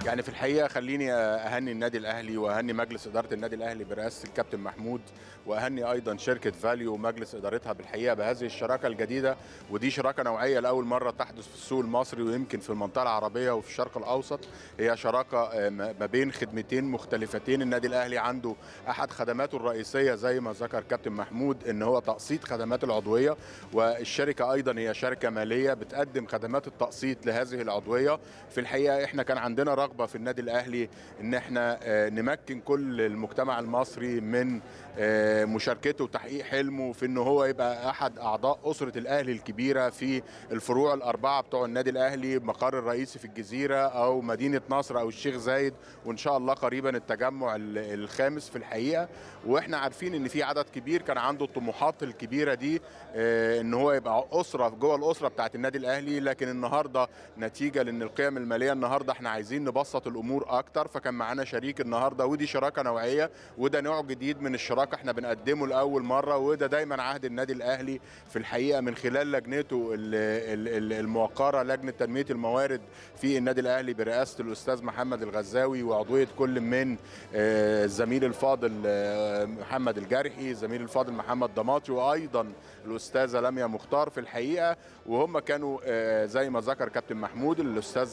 يعني في الحقيقه خليني اهني النادي الاهلي واهني مجلس اداره النادي الاهلي برئاسه الكابتن محمود واهني ايضا شركه فاليو ومجلس ادارتها بالحقيقه بهذه الشراكه الجديده ودي شراكه نوعيه لاول مره تحدث في السوق المصري ويمكن في المنطقه العربيه وفي الشرق الاوسط هي شراكه ما بين خدمتين مختلفتين النادي الاهلي عنده احد خدماته الرئيسيه زي ما ذكر كابتن محمود ان هو تقسيط خدمات العضويه والشركه ايضا هي شركه ماليه بتقدم خدمات التقسيط لهذه العضويه في الحقيقه احنا كان عندنا رغبه في النادي الاهلي ان احنا نمكن كل المجتمع المصري من مشاركته وتحقيق حلمه في ان هو يبقى احد اعضاء اسره الاهلي الكبيره في الفروع الاربعه بتوع النادي الاهلي مقر الرئيسي في الجزيره او مدينه نصر او الشيخ زايد وان شاء الله قريبا التجمع الخامس في الحقيقه واحنا عارفين ان في عدد كبير كان عنده الطموحات الكبيره دي ان هو يبقى اسره جوه الاسره بتاعت النادي الاهلي لكن النهارده نتيجه لان القيم الماليه النهارده احنا عايزين نبسط الامور اكتر فكان معانا شريك النهارده ودي شراكه نوعيه وده نوع جديد من الشراكه احنا بنقدمه لاول مره وده دايما عهد النادي الاهلي في الحقيقه من خلال لجنته الموقره لجنه تنميه الموارد في النادي الاهلي برئاسه الاستاذ محمد الغزاوي وعضويه كل من الزميل الفاضل محمد الجرحي الزميل الفاضل محمد ضماطي وايضا الاستاذه لميا مختار في الحقيقه وهم كانوا زي ما ذكر كابتن محمود الاستاذ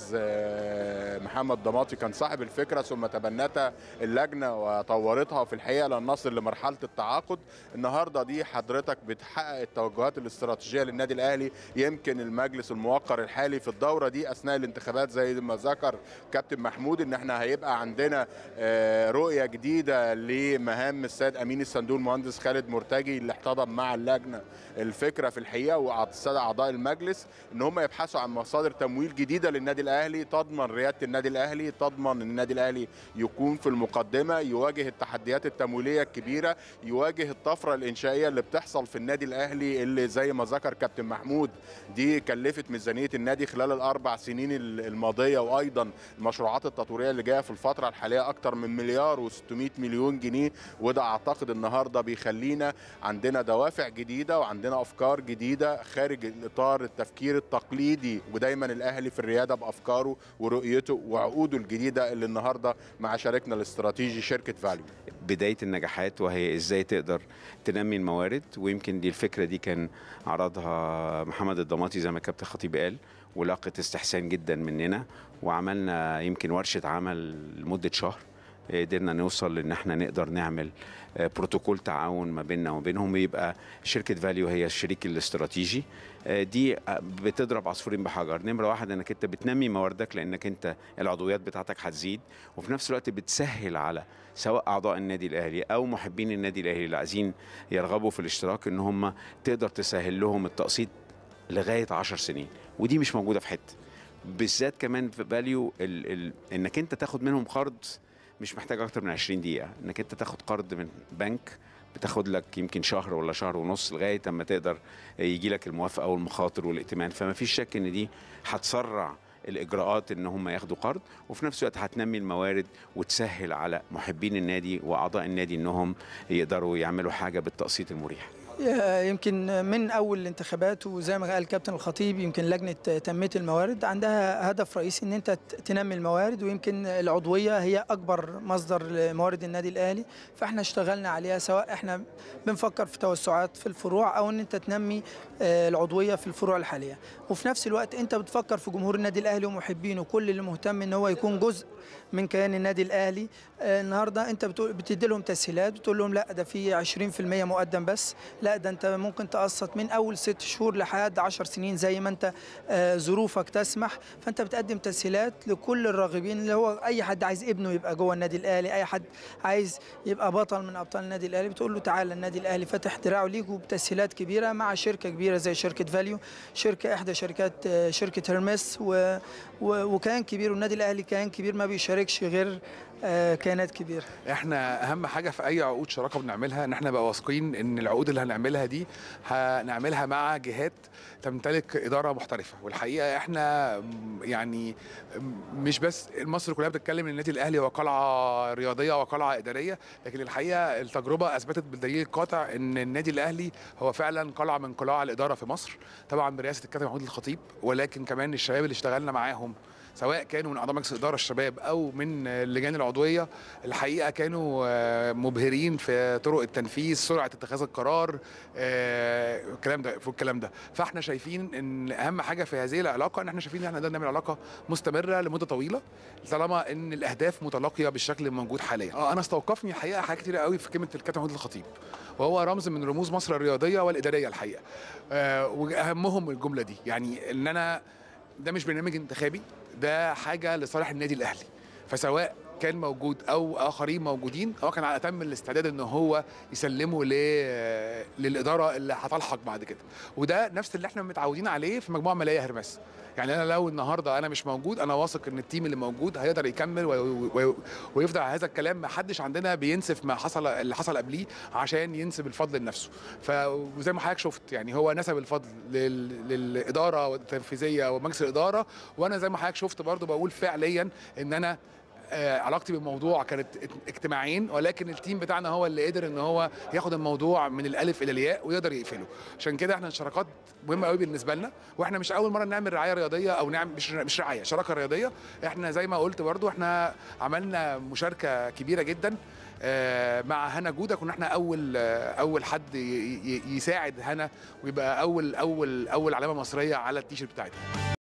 محمد ضماطي كان صاحب الفكره ثم تبنتها اللجنه وطورتها في الحقيقه لن نصل لمرحله التعاقد النهارده دي حضرتك بتحقق التوجهات الاستراتيجيه للنادي الاهلي يمكن المجلس الموقر الحالي في الدوره دي اثناء الانتخابات زي ما ذكر كابتن محمود ان احنا هيبقى عندنا رؤيه جديده لمهام السيد امين الصندوق المهندس خالد مرتجي اللي احتضن مع اللجنه الفكره في الحقيقه والساده اعضاء المجلس ان هم يبحثوا عن مصادر تمويل جديده للنادي الاهلي تضمن رياده النادي الاهلي تضمن ان النادي الاهلي يكون في المقدمه يواجه التحديات التمويليه الكبيره يواجه الطفره الانشائيه اللي بتحصل في النادي الاهلي اللي زي ما ذكر كابتن محمود دي كلفت ميزانيه النادي خلال الاربع سنين الماضيه وايضا المشروعات التطويريه اللي جايه في الفتره الحاليه اكتر من مليار و600 مليون جنيه وده اعتقد النهارده بيخلينا عندنا دوافع جديده وعندنا افكار جديده خارج الاطار التفكير التقليدي ودايما الاهلي في الرياده بافكاره ورؤيته وعقوده الجديده اللي النهارده مع شريكنا الاستراتيجي شركه فاليو بدايه النجاحات وهي ازاي تقدر تنمي الموارد ويمكن دي الفكره دي كان عرضها محمد الضماطي زي ما كابتن خطيب قال ولاقت استحسان جدا مننا وعملنا يمكن ورشه عمل لمده شهر قدرنا نوصل ان احنا نقدر نعمل بروتوكول تعاون ما بيننا وبينهم ويبقى شركه فاليو هي الشريك الاستراتيجي دي بتضرب عصفورين بحجر نمره واحد انك انت بتنمي مواردك لانك انت العضويات بتاعتك هتزيد وفي نفس الوقت بتسهل على سواء اعضاء النادي الاهلي او محبين النادي الاهلي اللي عايزين يرغبوا في الاشتراك ان هم تقدر تسهل لهم التقسيط لغايه 10 سنين ودي مش موجوده في حته بالذات كمان في فاليو ال ال انك انت تاخد منهم قرض مش محتاج اكتر من 20 دقيقه انك انت تاخد قرض من بنك بتاخد لك يمكن شهر ولا شهر ونص لغايه اما تقدر يجي لك الموافقه والمخاطر والائتمان فما فيش شك ان دي هتسرع الاجراءات ان هم ياخدوا قرض وفي نفس الوقت هتنمي الموارد وتسهل على محبين النادي واعضاء النادي انهم يقدروا يعملوا حاجه بالتقسيط المريح يمكن من اول الانتخابات وزي ما قال كابتن الخطيب يمكن لجنه تنميه الموارد عندها هدف رئيسي ان انت تنمي الموارد ويمكن العضويه هي اكبر مصدر لموارد النادي الاهلي فاحنا اشتغلنا عليها سواء احنا بنفكر في توسعات في الفروع او ان انت تنمي العضويه في الفروع الحاليه وفي نفس الوقت انت بتفكر في جمهور النادي الاهلي ومحبينه كل اللي مهتم ان هو يكون جزء من كيان النادي الاهلي النهارده انت بتدي لهم تسهيلات بتقول لهم لا ده في 20% مقدم بس لا ده انت ممكن تقسط من اول ست شهور لحد 10 سنين زي ما انت ظروفك تسمح فانت بتقدم تسهيلات لكل الراغبين اللي هو اي حد عايز ابنه يبقى جوه النادي الاهلي اي حد عايز يبقى بطل من ابطال النادي الاهلي بتقول له تعالى النادي الاهلي فاتح دراعه ليك وبتسهيلات كبيره مع شركه كبيره زي شركه فاليو شركه احدى شركات شركه هيرمس و... و... وكيان كبير والنادي الاهلي كيان كبير ما بيشاركش غير كيانات كبيره احنا اهم حاجه في اي عقود شراكه بنعملها ان احنا نبقى واثقين ان العقود اللي هنعملها دي هنعملها مع جهات تمتلك اداره محترفه والحقيقه احنا يعني مش بس مصر كلها بتتكلم ان النادي الاهلي هو قلعه رياضيه وقلعه اداريه لكن الحقيقه التجربه اثبتت بالدليل القاطع ان النادي الاهلي هو فعلا قلعه من قلاع الاداره في مصر طبعا برئاسه الكابتن محمود الخطيب ولكن كمان الشباب اللي اشتغلنا معاهم سواء كانوا من اعضاء مجلس اداره الشباب او من اللجان العضويه الحقيقه كانوا آه، مبهرين في طرق التنفيذ سرعه اتخاذ القرار آه، الكلام ده في الكلام ده فاحنا شايفين ان اهم حاجه في هذه العلاقه ان احنا شايفين ان احنا نقدر نعمل علاقه مستمره لمده طويله طالما ان الاهداف متلاقيه بالشكل الموجود حاليا اه انا استوقفني الحقيقه حاجات كتير قوي في كلمه الكابتن محمود الخطيب وهو رمز من رموز مصر الرياضيه والاداريه الحقيقه آه واهمهم الجمله دي يعني ان انا ده مش برنامج انتخابي ده حاجه لصالح النادي الاهلي فسواء كان موجود او اخرين موجودين هو كان على اتم الاستعداد ان هو يسلمه ل... للاداره اللي هتلحق بعد كده وده نفس اللي احنا متعودين عليه في مجموعه ماليه هرمس يعني انا لو النهارده انا مش موجود انا واثق ان التيم اللي موجود هيقدر يكمل و... و... ويفضل على هذا الكلام ما حدش عندنا بينسف ما حصل اللي حصل قبليه عشان ينسب الفضل لنفسه ف وزي ما حضرتك شفت يعني هو نسب الفضل لل... للاداره التنفيذيه ومجلس الاداره وانا زي ما حضرتك شفت برضو بقول فعليا ان انا آه، علاقتي بالموضوع كانت اجتماعين ولكن التيم بتاعنا هو اللي قدر ان هو ياخد الموضوع من الالف الى الياء ويقدر يقفله عشان كده احنا الشراكات مهمه قوي بالنسبه لنا واحنا مش اول مره نعمل رعايه رياضيه او نعمل مش مش رعايه شراكه رياضيه احنا زي ما قلت برضو احنا عملنا مشاركه كبيره جدا آه، مع هنا جوده كنا احنا اول آه، اول حد ي- ي- يساعد هنا ويبقى اول اول اول علامه مصريه على التيشيرت بتاعتها